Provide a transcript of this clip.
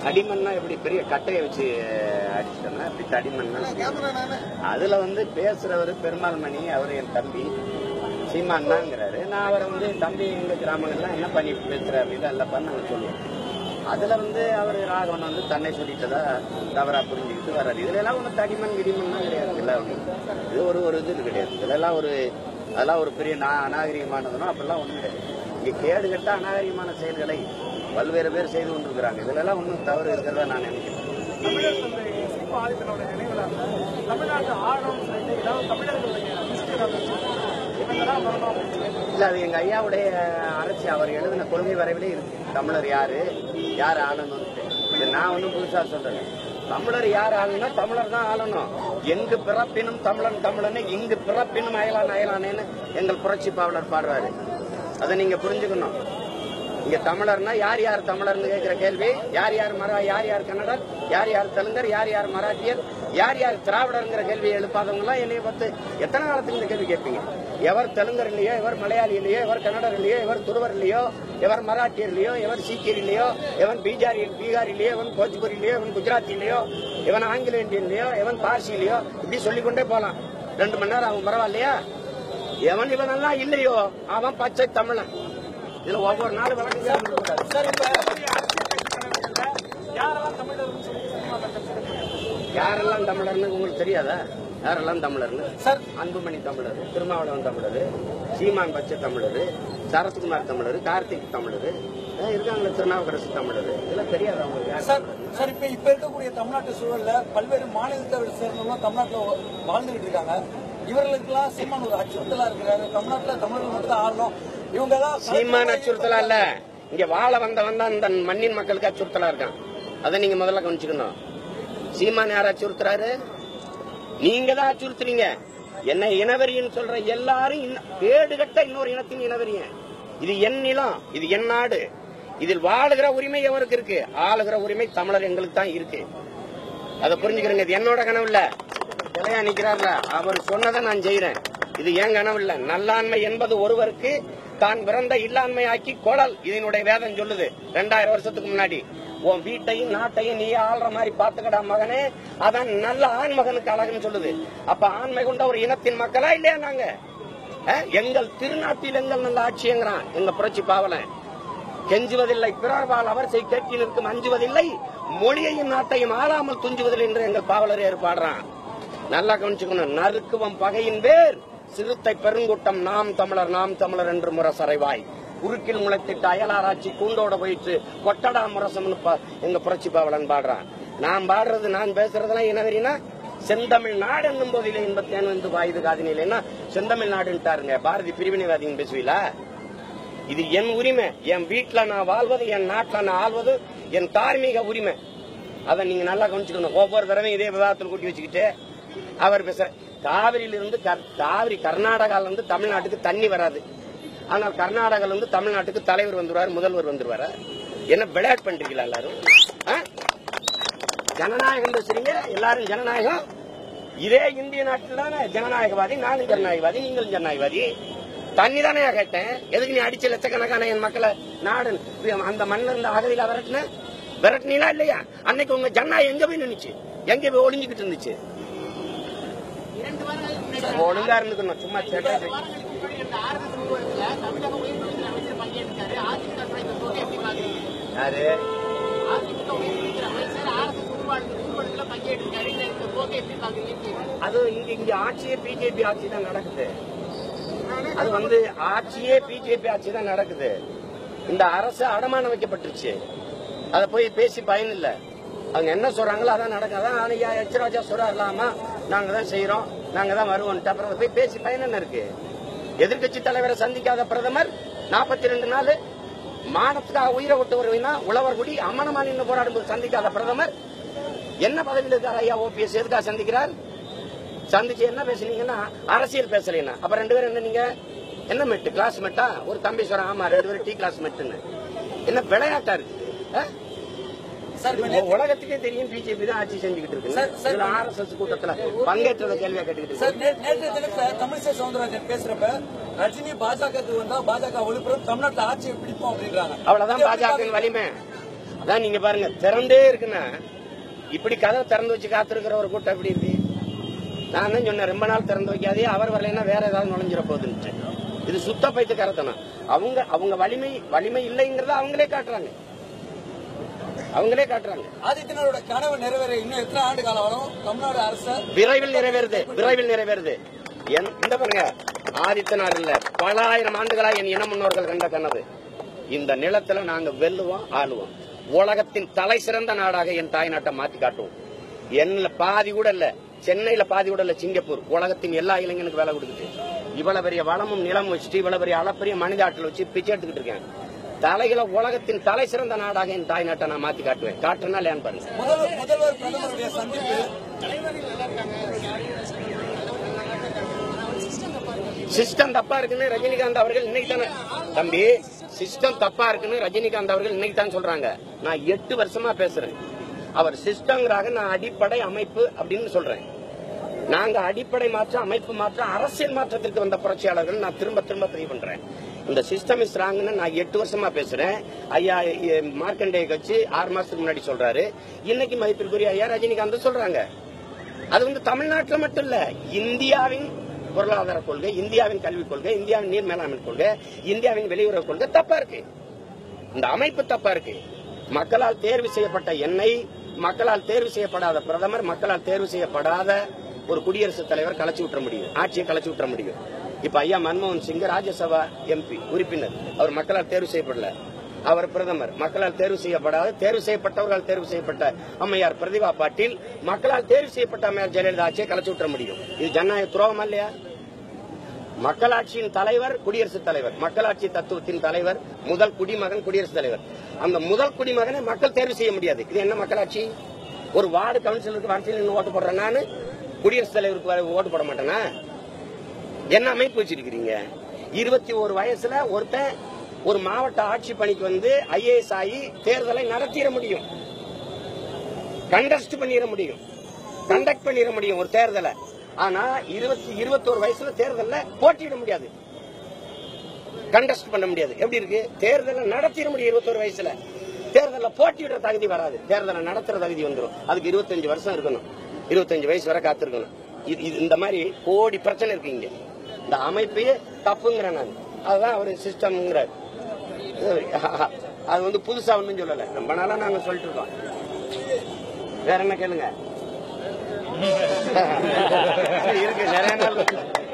தடிமண்ணா எப்படி பெரிய கட்டையை வச்சு அடிச்சிட்டோம்னா இப்படி தடிமண்ணா அதுல வந்து பேசுறவர் பெருமாள் மணி அவர் என் தம்பி சீமான் தாங்கிறாரு நான் அவரை வந்து தம்பி எங்க கிராமங்கள்லாம் என்ன பண்ணி பேசுற அப்படின்னு எல்லாம் பண்ண நாங்க சொல்லுவோம் அதுல வந்து அவர் ராகவன் வந்து தன்னை சொல்லிட்டதா தவறா புரிஞ்சுக்கிட்டு வர்றாரு இதுல எல்லாம் ஒன்றும் தடிமண் கிடிமண்ணா கிடையாது இல்லை இது ஒரு ஒரு இது கிடையாது இதுல எல்லாம் ஒரு அதெல்லாம் ஒரு பெரிய நா அநாகரிகமானதுனோ அப்படிலாம் ஒண்ணும் கிடையாது இங்க கேடு கட்ட அநாகரிகமான செயல்களை பல்வேறு பேர் செய்து கொண்டிருக்கிறாங்க இதுல எல்லாம் ஒன்றும் தவறு இருக்கிறதா நான் நினைக்கிறேன் தமிழர் தந்தை சிற்ப ஆதித்தனோட நினைவுல தமிழ்நாட்டு ஆழம் சொல்லிட்டு ஏதாவது தமிழர்களுடைய ஹிஸ்டரி இவங்கதான் வரணும் அப்படின்னு சொல்லி இல்ல அது எங்க ஐயாவுடைய அரசு அவர் எழுதின கொள்கை வரைவிலே இருக்கு தமிழர் யாரு யார் ஆளணும் இது நான் ஒன்றும் புதுசா சொல்றேன் தமிழர் யார் ஆளணும் தமிழர் தான் ஆளணும் எங்கு பிறப்பினும் தமிழன் தமிழனே இங்கு பிறப்பினும் அயலான் அயலானேன்னு எங்கள் புரட்சி பாவலர் பாடுறாரு அதை நீங்க புரிஞ்சுக்கணும் இங்க தமிழர்னா யார் யார் தமிழர்னு கேட்கிற கேள்வி யார் யார் மரா யார் யார் கன்னடர் யார் யார் தெலுங்கர் யார் யார் மராட்டியர் யார் யார் திராவிடர்ங்கிற கேள்வியை எழுப்பாதவங்க எல்லாம் என்னைய பார்த்து எத்தனை காலத்துக்கு இந்த கேள்வி கேட்பீங்க எவர் தெலுங்கர் இல்லையோ எவர் மலையாளி இல்லையோ எவர் கன்னடர் இல்லையோ எவர் துருவர் இல்லையோ எவர் மராட்டியர் இல்லையோ எவர் சீக்கியர் இல்லையோ எவன் பீஜாரி பீகார் இல்லையோ எவன் போஜ்பூரி இல்லையோ எவன் குஜராத்தி இல்லையோ எவன் ஆங்கில இந்தியன் இல்லையோ எவன் பார்சி இல்லையோ இப்படி சொல்லிக்கொண்டே போலாம் ரெண்டு மணி நேரம் அவன் பரவாயில்லையா எவன் இவனெல்லாம் இல்லையோ அவன் பச்சை தமிழன் இதுல ஒவ்வொரு நாள் வழக்கு சார் இப்ப யாரெல்லாம் தமிழர்னு சொல்லி சினிமாவில் கற்றுக்கிட்டு யாரெல்லாம் தமிழர்னு உங்களுக்கு தெரியாதா யாரெல்லாம் தமிழர்னு சார் அன்புமணி தமிழர் திருமாவளவன் தமிழர் சீமான் பச்சை தமிழர் சரத்குமார் தமிழர் கார்த்திக் தமிழர் அஹ் இருக்காங்களே திருநாவுக்கரசு தமிழர் இதெல்லாம் தெரியாதா உங்களுக்கு யார் சார் சார் இப்ப இப்ப இருக்கக்கூடிய தமிழ்நாட்டு சூழல்ல பல்வேறு மாநிலத்தை சேர்ந்தவங்க தமிழ்நாட்டுல வாழ்ந்துகிட்டு இருக்காங்க இவர்களுக்கெல்லாம் சீமான் ஒரு அச்சுறுத்தலா இருக்கிறாரு தமிழ்நாட்டுல தமிழர்கள் மட்டும் தான் ஆளணும் இவங்க தான் சீமான் அச்சுறுத்தலா இல்ல இங்க வாழ வந்தவன் தான் இந்த மண்ணின் மக்களுக்கு அச்சுறுத்தலா இருக்கான் அதை நீங்க முதல்ல கவனிச்சுக்கணும் சீமான் யார் அச்சுறுத்துறாரு நீங்க தான் அச்சுறுத்துறீங்க என்ன இனவெறின்னு சொல்ற எல்லாரும் இன்ன- கேடுகட்ட இன்னொரு இனத்தின் இனவெறியன் இது என் நிலம் இது என் நாடு இதில் வாழுகிற உரிமை எவருக்கு இருக்கு ஆளுகிற உரிமை தமிழர் எங்களுக்கு தான் இருக்கு அதை புரிஞ்சுக்கிறேங்க இது என்னோட கனவு இல்ல நிலையா நிக்கிறார்ல அவர் சொன்னதை நான் செய்யறேன் இது என் கனவு இல்ல நல்லாண்மை என்பது ஒருவருக்கு தான் பிறந்த இல்லாண்மை ஆக்கி கொடல் இதனுடைய வேதம் சொல்லுது ரெண்டாயிரம் வருஷத்துக்கு முன்னாடி உன் வீட்டையும் நாட்டையும் நீ ஆள்ற மாதிரி பாத்துக்கடா மகனே அதான் நல்ல ஆண் மகனுக்கு அழகுன்னு சொல்லுது அப்ப ஆண்மை கொண்ட ஒரு இனத்தின் மக்களா இல்லையா நாங்க அஹ், எங்கள் திருநாட்டில் எங்கள் நல்ல ஆட்சிங்கிறான் எங்க புரட்சி பாவலன் கெஞ்சுவதில்லை பிறர்வால் அவர் செய் கேட்கி நிற்கும் அஞ்சுவதில்லை மொழியையும் நாட்டையும் ஆளாமல் துஞ்சுவதில்லை என்று எங்கள் பாவலர் ஏற்பாடுறான் நல்லா கவனிச்சுக்கணும் நறுக்குவம் பகையின் வேர் சிறுத்தை பெருங்கூட்டம் நாம் தமிழர் நாம் தமிழர் என்று முரசறைவாய் குறுக்கில் முளைத்திட்ட அயலாராய்ச்சி கூண்டோட போயிட்டு கொட்டடா முரசம்னு பா- எங்க புரட்சி பாவலன் பாடுறான் நான் பாடுறது நான் பேசுறதெல்லாம் இனவெறினா செந்தமிழ் நாடு என்னும் போதிலே இன்பத்தேன் வந்து வாயுது காதினிலேன்னா செந்தமிழ் நாடுன்ட்டாருங்க பாரதி பிரிவினைவாதின்னு பேசுவீங்களா இது என் உரிமை என் வீட்டுல நான் வாழ்வது என் நாட்டுல நான் ஆள்வது என் தார்மீக உரிமை அதை நீங்க நல்லா கவனிச்சுக்கணும் ஒவ்வொரு தடவையும் இதே விவாதத்தில் கூட்டி வச்சுக்கிட்டு அவர் பேசுற காவிரியில இருந்து கர்- காவிரி கர்நாடகால இருந்து தமிழ்நாட்டுக்கு தண்ணி வராது ஆனால் கர்நாடகால இருந்து தமிழ்நாட்டுக்கு தலைவர் வந்துருவாரு முதல்வர் வந்துருவாரு என்ன விளையாட்டு பண்றீங்களா எல்லாரும் ஆ? ஜனநாயகம் பேசுறீங்க எல்லாரும் ஜனநாயகம் இதே இந்திய நாட்டில் தானே ஜனநாயகவாதி நானும் ஜனநாயகவாதி நீங்களும் ஜனநாயகவாதி தண்ணி தானே கேட்டேன் எதுக்கு நீ அடிச்ச லட்சக்கணக்கான என் மக்களை நாடு அந்த மண்ணில் இருந்த அகதியில விரட்டின விரட்டினீங்களா இல்லையா அன்னைக்கு உங்க ஜனநாயகம் எங்க போய் நின்னுச்சு எங்க போய் ஒளிஞ்சுக்கிட்டு இருந்துச்சு ஒழுங்கா இருந்துக்கணும் சும்மா சேட்டை யாரு அது இங்க இங்க ஆட்சியே பிஜேபி ஆட்சி தான் நடக்குது அது வந்து ஆட்சியே பிஜேபி ஆட்சி தான் நடக்குது இந்த அரசு அடமானம் வைக்கப்பட்டுருச்சு அத போய் பேசி பயன் இல்ல அவங்க என்ன சொல்றாங்களோ அதான் நடக்கும் அதான் ஐயா எச் ராஜா சொல்றாருலாமா நாங்க தான் செய்யறோம் நாங்க தான் வருவோம் அப்புறம் அதை போய் பேசி பயன் என்ன இருக்கு எதிர்க்கட்சி தலைவரை சந்திக்காத பிரதமர் நாற்பத்தி ரெண்டு நாள் மானத்துக்காக உயிரை விட்டு வருவீங்கன்னா உழவர்குடி அம்மனமா நின்று போராடும்போது சந்திக்காத பிரதமர் என்ன பதவியில் இருக்கார் ஐயா ஓபிஎஸ் எதுக்காக சந்திக்கிறார் சந்திச்சு என்ன பேசுனீங்கன்னா அரசியல் பேசலைன்னா அப்ப ரெண்டு பேரும் என்ன நீங்க என்ன மெட்டு கிளாஸ் மெட்டா ஒரு தம்பி சொல்றான் ஆமா ரெண்டு பேரும் டீ கிளாஸ் மெட்டுன்னு என்ன விளையாட்டா இருக்கு ஆ? சார் இப்ப இது உலகத்துக்கே தெரியும் பிஜேபி தான் ஆட்சி செஞ்சுக்கிட்டு சார், சார். இருக்கு ஆர்எஸ்எஸ் கூட்டத்துல பங்கேற்றத கேள்வியா கேட்டுக்கிட்டு சார் இருக்கு. நே- நேற்றைய தினத்துல தமிழிசை சவுந்தரராஜன் பேசுறப்ப ரஜினி பாஜகவுக்கு வந்தா பாஜக ஒளிபுறம் தமிழ்நாட்டுல ஆட்சியை பிடிப்போம் அப்படின்றாங்க அவ்வளவுதான் பாஜக வலிமை அதான் நீங்க பாருங்க திறந்தே இருக்குன்னா இப்படி கதவை திறந்து வச்சு காத்திருக்கிற ஒரு கூட்டம் எப்படி இருக்கு நான் தான் சொன்னேன் ரொம்ப நாள் திறந்து வைக்காதே அவர் வரலைன்னா வேற ஏதாவது நுழைஞ்சிட போகுதுன்னு இது சுத்த பைத்துக்காரத்தனம் அவங்க அவங்க வலிமை வலிமை இல்லைங்கிறத அவங்களே காட்டுறாங்க அவங்களே காட்டுறாங்க ஆதித்யநாதோட கனவு நிறைவேற இன்னும் எத்தனை ஆண்டு காலம் வரும் தமிழ்நாடு அரசு விரைவில் நிறைவேறுது விரைவில் நிறைவேறுது என்- இந்த பாருங்க ஆதித்தனார் இல்ல பல ஆயிரம் ஆண்டுகளா என் இன முன்னோர்கள் கண்ட கனவு இந்த நிலத்துல நாங்க வெல்லுவோம் ஆளுவோம் உலகத்தின் தலை சிறந்த நாடாக என் தாய் நாட்டை மாத்தி காட்டுவோம் என்ன பாதி கூட இல்ல சென்னையில பாதி கூட இல்ல சிங்கப்பூர் உலகத்தின் எல்லா இளைஞனுக்கு வேலை கொடுக்குது இவ்வளவு பெரிய வளமும் நிலம் வச்சுட்டு இவ்வளவு பெரிய அளப்பெரிய மனித ஆற்றல் வச்சு பிச்சை எடுத்துக்கிட்டு இருக்கேன் தலைகளை உலகத்தின் தலை சிறந்த நாடாக என் தாய் நாட்டை நான் மாத்தி காட்டுவேன் காட்டுனா லேன் பாருங்க முதல்வர் முதல்வர் பிரதமருடைய சந்திப்பு சிஸ்டம் தப்பா இருக்குன்னு ரஜினிகாந்த் அவர்கள் இன்னைக்கு தானே தம்பி சிஸ்டம் தப்பா இருக்குன்னு ரஜினிகாந்த் அவர்கள் இன்னைக்கு தான் சொல்றாங்க நான் எட்டு வருஷமா பேசுறேன் அவர் சிஸ்டங்கிறாக நான் அடிப்படை அமைப்பு அப்படின்னு சொல்றேன் நாங்க அடிப்படை மாற்றம் அமைப்பு மாற்றம் அரசியல் மாற்றத்திற்கு வந்த புரட்சியாளர்கள் நான் திரும்ப திரும்ப பதிவு பண்றேன் இந்த சிஸ்டம் இஸ் ராங்னு நான் எட்டு வருஷமா பேசுறேன் ஐயா எ, மார்க்கண்டேய கட்சி ஆறு மாசத்துக்கு முன்னாடி சொல்றாரு இன்னைக்கு மதிப்பிற்குரிய ஐயா ரஜினிகாந்த் சொல்றாங்க அது வந்து தமிழ்நாட்டில் மட்டும் இல்ல இந்தியாவின் பொருளாதார கொள்கை இந்தியாவின் கல்விக் கொள்கை இந்தியாவின் நீர் மேலாண்மை கொள்கை இந்தியாவின் வெளியுறவு கொள்கை தப்பா இருக்கு இந்த அமைப்பு தப்பா இருக்கு மக்களால் தேர்வு செய்யப்பட்ட எண்ணெய் மக்களால் தேர்வு செய்யப்படாத பிரதமர் மக்களால் தேர்வு செய்யப்படாத ஒரு குடியரசுத் தலைவர் கலைச்சு விட்டுற முடியும் ஆட்சியை கலைச்சு விட்டுற முடியும் இப்ப ஐயா மன்மோகன் சிங் ராஜ்யசபா எம்பி உறுப்பினர் அவர் மக்களால் தேர்வு செய்யப்படல அவர் பிரதமர் மக்களால் தேர்வு செய்யப்படாத தேர்வு செய்யப்பட்டவர்கள் தேர்வு செய்யப்பட்ட அம்மையார் பிரதிபா பாட்டீல் மக்களால் தேர்வு செய்யப்பட்ட அம்மையார் ஜெயலலிதா ஆட்சியை கலைச்சு விட்டுற முடியும் இது ஜனநாயக துரோகமா இல்லையா மக்களாட்சியின் தலைவர் குடியரசுத் தலைவர் மக்களாட்சி தத்துவத்தின் தலைவர் முதல் குடிமகன் குடியரசுத் தலைவர் அந்த முதல் குடிமகனை மக்கள் தேர்வு செய்ய முடியாது இது என்ன மக்களாட்சி ஒரு வார்டு கவுன்சிலருக்கு வரிசையில் நின்னு ஓட்டு போடுறேன் நானு குடியரசுத் தலைவருக்கு வ- ஓட்டு போட மாட்டேனா என்ன அமைப்பு வச்சிருக்கிறீங்க இருபத்தி ஒரு வயசுல ஒருத்தன் ஒரு மாவட்ட ஆட்சி பணிக்கு வந்து ஐஏஎஸ் ஆகி தேர்தலை நடத்திட முடியும் கண்டஸ்ட் பண்ணிட முடியும் கண்டக்ட் பண்ணிட முடியும் ஒரு தேர்தலை ஆனா இருபத்தி இருபத்தோரு வயசுல தேர்தல்ல போட்டியிட முடியாது கண்டஸ்ட் பண்ண முடியாது எப்படி இருக்கு தேர்தலை நடத்திட முடியும் இருபத்தோரு வயசுல தேர்தல்ல போட்டியிடுற தகுதி வராது தேர்தலை நடத்துற தகுதி வந்துடும் அதுக்கு இருபத்தஞ்சு வருஷம் இருக்கணும் இருபத்தஞ்சு வயசு வரை காத்திருக்கணும் இது- இது- இந்த மாதிரி கோடி பிரச்சனை இருக்கு இங்க இந்த அமைப்பையே தப்புங்கிறேன் நான் அதுதான் அவர் சிஸ்டம்ங்கிறார் அது வந்து புதுசா ஒன்றும் சொல்லல ரொம்ப நாளா நாங்க சொல்லிட்டு இருக்கோம் வேற என்ன கேளுங்க இருக்கு நிறைய நாள் இருக்கு.